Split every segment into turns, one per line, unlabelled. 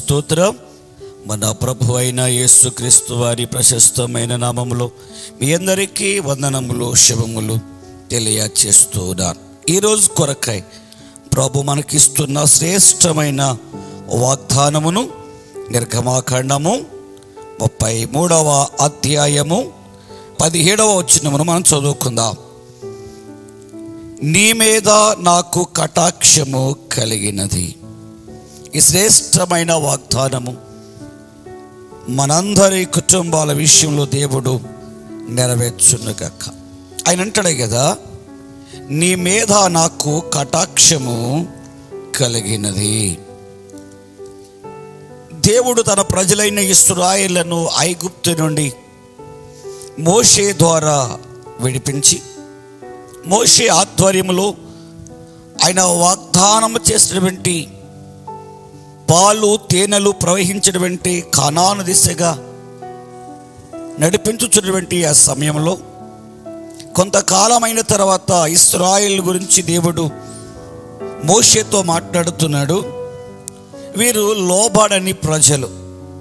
స్తోత్రం మన ప్రభు అయిన యేసుక్రీస్తు వారి ప్రశస్తమైన నామములో మీ అందరికీ వందనములు శుభములు తెలియచేస్తున్నాను ఈరోజు కొరకై ప్రభు మనకిస్తున్న శ్రేష్టమైన వాగ్దానమును నిర్గమాఖండము ముప్పై మూడవ అధ్యాయము పదిహేడవ వచ్చినమును మనం చదువుకుందాం నీ మీద నాకు కటాక్షము కలిగినది ఈ శ్రేష్టమైన వాగ్దానము మనందరి కుటుంబాల విషయంలో దేవుడు నెరవేర్చునుగాక ఆయన అంటాడు కదా నీ మీద నాకు కటాక్షము కలిగినది దేవుడు తన ప్రజలైన ఇస్రాయేళ్లను ఐగుప్తు నుండి మోషే ద్వారా విడిపించి మోషే ఆధ్వర్యంలో ఆయన వాగ్దానం చేసినటువంటి పాలు తేనెలు ప్రవహించినటువంటి కనాను దిశగా నడిపించుచున్నటువంటి ఆ సమయంలో కొంతకాలమైన తర్వాత ఇస్రాయిల్ గురించి దేవుడు మోషేతో మాట్లాడుతున్నాడు వీరు లోబడని ప్రజలు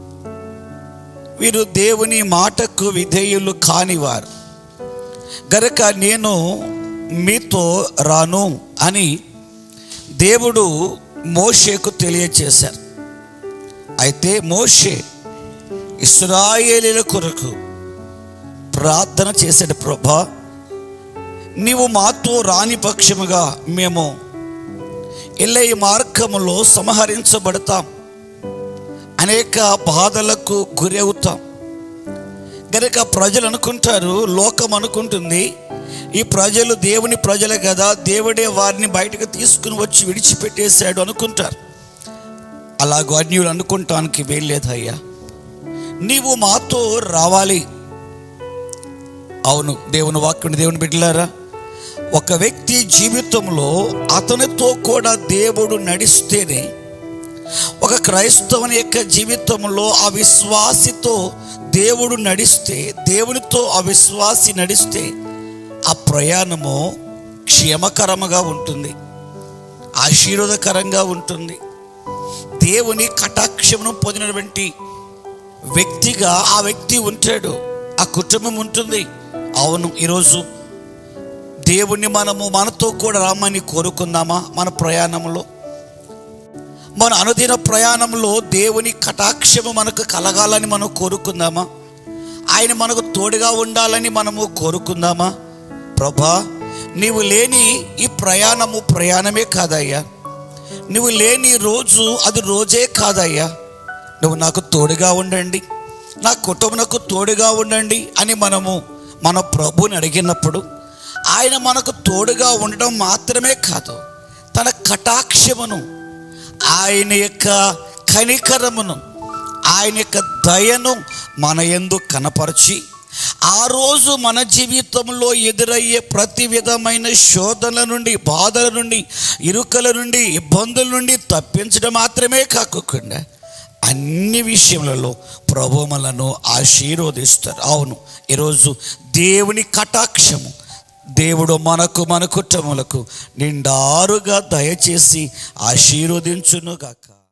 వీరు దేవుని మాటకు విధేయులు కానివారు గనక నేను మీతో రాను అని దేవుడు మోషేకు తెలియచేశారు అయితే మోషే ఇస్రాయేలీల కొరకు ప్రార్థన చేశాడు ప్రభా నీవు మాతో రాని పక్షముగా మేము ఇళ్ళ ఈ మార్గములో సంహరించబడతాం అనేక బాధలకు గురి అవుతాం గనక ప్రజలు అనుకుంటారు లోకం అనుకుంటుంది ఈ ప్రజలు దేవుని ప్రజలే కదా దేవుడే వారిని బయటకు తీసుకుని వచ్చి విడిచిపెట్టేశాడు అనుకుంటారు అలాగూ అన్యులు అనుకుంటానికి వీల్లేదయ్యా నీవు మాతో రావాలి అవును దేవుని వాక్యుని దేవుని బిడ్డలారా ఒక వ్యక్తి జీవితంలో అతనితో కూడా దేవుడు నడిస్తేనే ఒక క్రైస్తవుని యొక్క జీవితంలో ఆ విశ్వాసితో దేవుడు నడిస్తే దేవునితో ఆ విశ్వాసి నడిస్తే ఆ ప్రయాణము క్షేమకరముగా ఉంటుంది ఆశీర్వాదకరంగా ఉంటుంది దేవుని కటాక్షమును పొందినటువంటి వ్యక్తిగా ఆ వ్యక్తి ఉంటాడు ఆ కుటుంబం ఉంటుంది అవును ఈరోజు దేవుణ్ణి మనము మనతో కూడా రమ్మని కోరుకుందామా మన ప్రయాణంలో మన అనుదిన ప్రయాణంలో దేవుని కటాక్షము మనకు కలగాలని మనం కోరుకుందామా ఆయన మనకు తోడుగా ఉండాలని మనము కోరుకుందామా ప్రభా నీవు లేని ఈ ప్రయాణము ప్రయాణమే కాదయ్యా నువ్వు లేని రోజు అది రోజే కాదయ్యా నువ్వు నాకు తోడుగా ఉండండి నా కుటుంబనకు తోడుగా ఉండండి అని మనము మన ప్రభుని అడిగినప్పుడు ఆయన మనకు తోడుగా ఉండడం మాత్రమే కాదు తన కటాక్షమును ఆయన యొక్క కనికరమును ఆయన యొక్క దయను మన ఎందు కనపరిచి ఆ రోజు మన జీవితంలో ఎదురయ్యే ప్రతి విధమైన శోధనల నుండి బాధల నుండి ఇరుకల నుండి ఇబ్బందుల నుండి తప్పించడం మాత్రమే కాకుండా అన్ని విషయములలో ప్రభు మనను ఆశీర్వదిస్తారు అవును ఈరోజు దేవుని కటాక్షము దేవుడు మనకు మన కుటుంబములకు నిండారుగా దయచేసి ఆశీర్వదించునుగాక